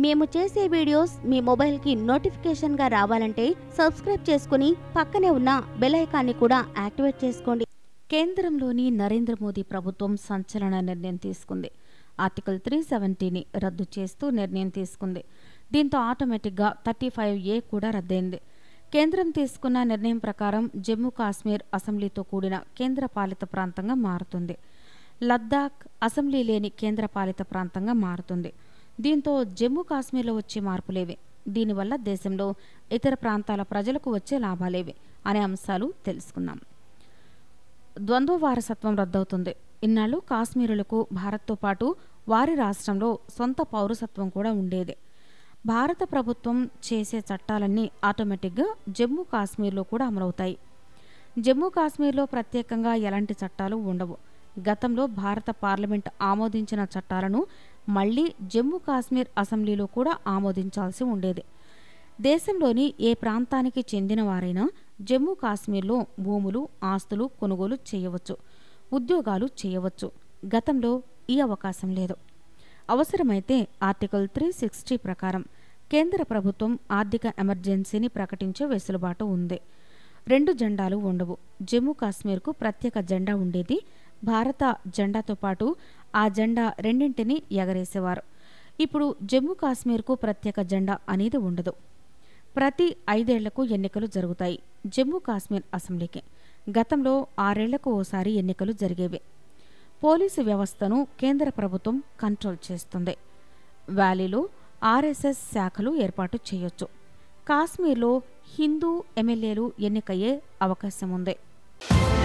మేము చేసే వీడియోస్ మీ మొబైల్కి నోటిఫికేషన్గా రావాలంటే సబ్స్క్రైబ్ చేసుకుని పక్కనే ఉన్న బెల్ ఐకాన్ని కూడా యాక్టివేట్ చేసుకోండి కేంద్రంలోని నరేంద్ర మోదీ ప్రభుత్వం సంచలన నిర్ణయం తీసుకుంది ఆర్టికల్ త్రీ సెవెంటీని రద్దు చేస్తూ నిర్ణయం తీసుకుంది దీంతో ఆటోమేటిక్గా థర్టీ ఫైవ్ ఏ కూడా రద్దయింది కేంద్రం తీసుకున్న నిర్ణయం ప్రకారం జమ్మూ కాశ్మీర్ అసెంబ్లీతో కూడిన కేంద్రపాలిత ప్రాంతంగా మారుతుంది లద్దాఖ్ అసెంబ్లీ లేని కేంద్రపాలిత ప్రాంతంగా మారుతుంది దీంతో జమ్మూ కాశ్మీర్లో వచ్చే మార్పులేవి దీనివల్ల దేశంలో ఇతర ప్రాంతాల ప్రజలకు వచ్చే లాభాలేవి అనే అంశాలు తెలుసుకున్నాం ద్వంద్వ వారసత్వం రద్దవుతుంది ఇన్నాళ్ళు కాశ్మీరులకు భారత్తో పాటు వారి రాష్ట్రంలో సొంత పౌరసత్వం కూడా ఉండేది భారత ప్రభుత్వం చేసే చట్టాలన్నీ ఆటోమేటిక్గా జమ్మూ కాశ్మీర్లో కూడా అమలవుతాయి జమ్మూ కాశ్మీర్లో ప్రత్యేకంగా ఎలాంటి చట్టాలు ఉండవు గతంలో భారత పార్లమెంట్ ఆమోదించిన చట్టాలను మళ్లీ జమ్మూ కాశ్మీర్ అసెంబ్లీలో కూడా ఆమోదించాల్సి ఉండేది దేశంలోని ఏ ప్రాంతానికి చెందిన వారైనా జమ్మూ కాశ్మీర్లో భూములు ఆస్తులు కొనుగోలు చేయవచ్చు ఉద్యోగాలు చేయవచ్చు గతంలో ఈ అవకాశం లేదు అవసరమైతే ఆర్టికల్ త్రీ సిక్స్టీ ప్రకారం కేంద్ర ప్రభుత్వం ఆర్థిక ఎమర్జెన్సీని ప్రకటించే వెసులుబాటు ఉంది రెండు జెండాలు ఉండవు జమ్మూ కాశ్మీర్కు ప్రత్యేక జెండా ఉండేది భారత జెండాతో పాటు ఆ జెండా రెండింటిని ఎగరేసేవారు ఇప్పుడు జమ్మూ కాశ్మీర్కు ప్రత్యేక జెండా అనేది ఉండదు ప్రతి ఐదేళ్లకు ఎన్నికలు జరుగుతాయి జమ్మూ కాశ్మీర్ అసెంబ్లీకి గతంలో ఆరేళ్లకు ఓసారి ఎన్నికలు జరిగేవి పోలీసు వ్యవస్థను కేంద్ర ప్రభుత్వం కంట్రోల్ చేస్తుంది వ్యాలీలో ఆర్ఎస్ఎస్ శాఖలు ఏర్పాటు చేయొచ్చు కాశ్మీర్లో హిందూ ఎమ్మెల్యేలు ఎన్నికయ్యే అవకాశం ఉంది